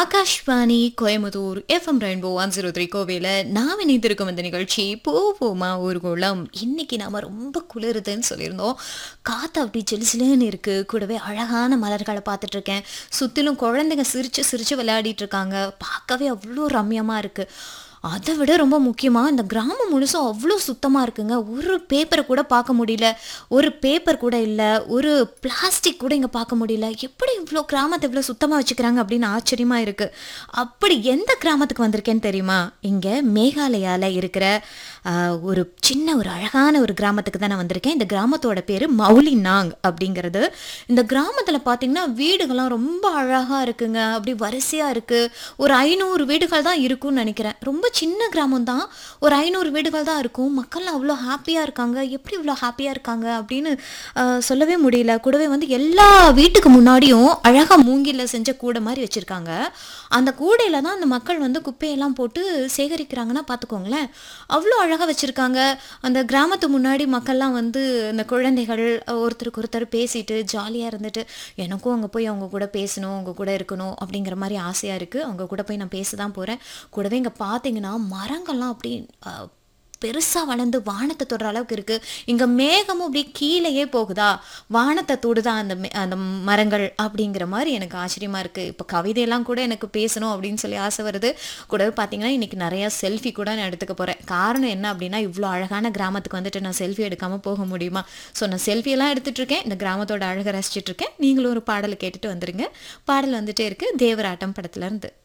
Akashvani Coimbatore FM rainbow one zero three கோவையில் நாம் இணைந்திருக்கும் இந்த நிகழ்ச்சி போவோமா ஊர்கோளம் இன்னைக்கு நாம ரொம்ப குளிருதுன்னு சொல்லியிருந்தோம் காற்று அப்படி ஜிலுசிலுன்னு இருக்கு கூடவே அழகான மலர்களை பார்த்துட்டு இருக்கேன் சுற்றிலும் குழந்தைங்க சிரிச்சு சிரிச்சு விளையாடிட்டு இருக்காங்க பார்க்கவே அவ்வளோ ரம்யமா இருக்கு அதை விட ரொம்ப முக்கியமாக இந்த கிராமம் முழுசும் அவ்வளோ சுத்தமாக இருக்குங்க ஒரு பேப்பரை கூட பார்க்க முடியல ஒரு பேப்பர் கூட இல்லை ஒரு பிளாஸ்டிக் கூட இங்கே பார்க்க முடியல எப்படி இவ்வளோ கிராமத்தை இவ்வளோ சுத்தமாக வச்சுக்கிறாங்க அப்படின்னு ஆச்சரியமாக இருக்குது அப்படி எந்த கிராமத்துக்கு வந்திருக்கேன்னு தெரியுமா இங்கே மேகாலயாவில் இருக்கிற ஆஹ், ஒரு சின்ன ஒரு அழகான ஒரு கிராமத்துக்கு தான் நான் வந்திருக்கேன் இந்த கிராமத்தோட பேர் மௌலி நாங் அப்படிங்கிறது இந்த கிராமத்தில் பார்த்தீங்கன்னா வீடுகள்லாம் ரொம்ப அழகாக இருக்குங்க அப்படி வரிசையாக இருக்குது ஒரு ஐநூறு வீடுகள் தான் இருக்கும்னு நினைக்கிறேன் ரொம்ப சின்ன கிராமம் தான் ஒரு ஐநூறு வீடுகள் தான் இருக்கும் மக்கள்லாம் அவ்வளோ ஹாப்பியாக இருக்காங்க எப்படி இவ்வளோ ஹாப்பியாக இருக்காங்க அப்படின்னு ஆஹ், சொல்லவே முடியல கூடவே வந்து எல்லா வீட்டுக்கு முன்னாடியும் அழகாக மூங்கில செஞ்ச கூடை மாதிரி வச்சுருக்காங்க அந்த கூடையில் தான் அந்த மக்கள் வந்து குப்பையெல்லாம் போட்டு சேகரிக்கிறாங்கன்னா பார்த்துக்கோங்களேன் அவ்வளோ அழகாக வச்சுருக்காங்க அந்த கிராமத்து முன்னாடி மக்கள்லாம் வந்து அந்த குழந்தைகள் ஒருத்தருக்கு ஒருத்தர் பேசிட்டு ஜாலியாக இருந்துட்டு எனக்கும் அங்கே போய் அவங்க கூட பேசணும் அவங்க கூட இருக்கணும் அப்படிங்கிற மாதிரி ஆசையாக இருக்குது அவங்க கூட போய் நான் பேச தான் போகிறேன் கூடவே இங்கே பார்த்தீங்கன்னா மரங்கள்லாம் அப்படி அஹ், பெருசாக வளர்ந்து வானத்தை தொடுற அளவுக்கு இருக்குது இங்கே மேகமும் அப்படியே கீழேயே போகுதா வானத்தை தொடுதா அந்த மே- அந்த மரங்கள் அப்படிங்கிற மாதிரி எனக்கு ஆச்சரியமாக இருக்குது இப்போ கவிதையெல்லாம் கூட எனக்கு பேசணும் அப்படின்னு சொல்லி ஆசை வருது கூடவே பார்த்தீங்கன்னா இன்றைக்கி நிறையா செல்ஃபி கூட நான் எடுத்துக்க போகிறேன் காரணம் என்ன அப்படின்னா இவ்வளோ அழகான கிராமத்துக்கு வந்துட்டு நான் செல்ஃபி எடுக்காமல் போக முடியுமா ஸோ நான் செல்ஃபியெல்லாம் எடுத்துகிட்டு இருக்கேன் இந்த கிராமத்தோட அழகை ரசிச்சிட்டு இருக்கேன் நீங்களும் ஒரு பாடலை கேட்டுட்டு வந்துருங்க பாடல் வந்துட்டே இருக்கு தேவராட்டம் படத்துல இருந்து